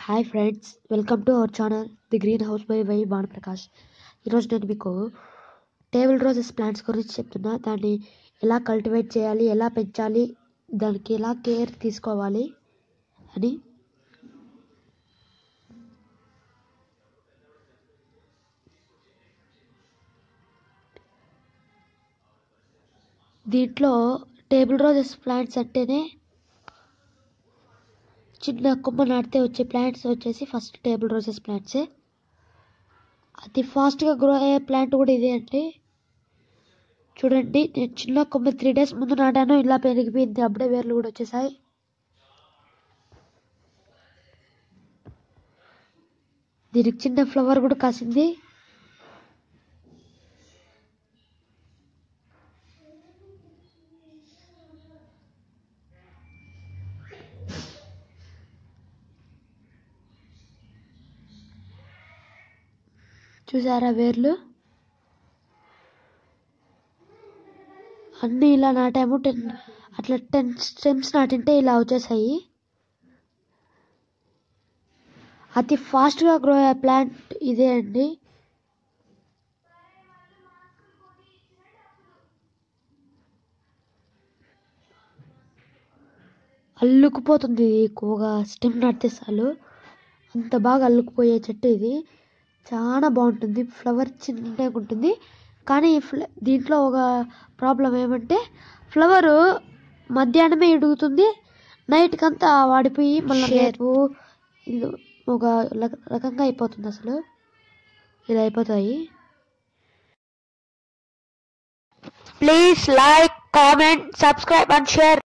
hi friends welcome to our channel the green house by Y Bhanuprakash ఈరోజు నేను మీకు table roses plants గురించి చెప్తున్నా దాన్ని ఎలా కల్టివేట్ చేయాలి ఎలా పెంచాలి దానికి ఎలా కేర్ తీసుకోవాలి అని దీంట్లో టేబుల్ రోజెస్ ప్లాంట్స్ అంటేనే చిన్న కొమ్మ నాటితే వచ్చే ప్లాంట్స్ వచ్చేసి ఫస్ట్ టేబుల్ రోజెస్ ప్లాంట్సే అతి ఫాస్ట్గా గ్రో అయ్యే ప్లాంట్ కూడా ఇదే అండి చూడండి నేను చిన్న కొమ్మ త్రీ డేస్ ముందు నాటాను ఇలా పెరిగిపోయింది అప్పుడే వేర్లు కూడా వచ్చేసాయి దీనికి చిన్న ఫ్లవర్ కూడా కాసింది చూసారా వేర్లు అన్నీ ఇలా నాటాము టెన్ అట్లా టెన్ స్టెమ్స్ నాటింటే ఇలా వచ్చేసాయి అతి ఫాస్ట్గా గ్రో అయ్యే ప్లాంట్ ఇదే అండి అల్లుకుపోతుంది ఒక స్టెమ్ నాటితే చాలు అంత బాగా అల్లుకుపోయే చెట్టు ఇది చాలా బాగుంటుంది ఫ్లవర్ చిన్నగా ఉంటుంది కానీ ఫ్ల- దీంట్లో ఒక ప్రాబ్లం ఏమంటే ఫ్లవరు మధ్యాహ్నమే ఎడుగుతుంది నైట్కి అంతా వాడిపోయి మళ్ళీ రేపు ఇల్లు ఒక రక- రకంగా అయిపోతుంది అసలు ఇలా అయిపోతాయి please like comment subscribe and share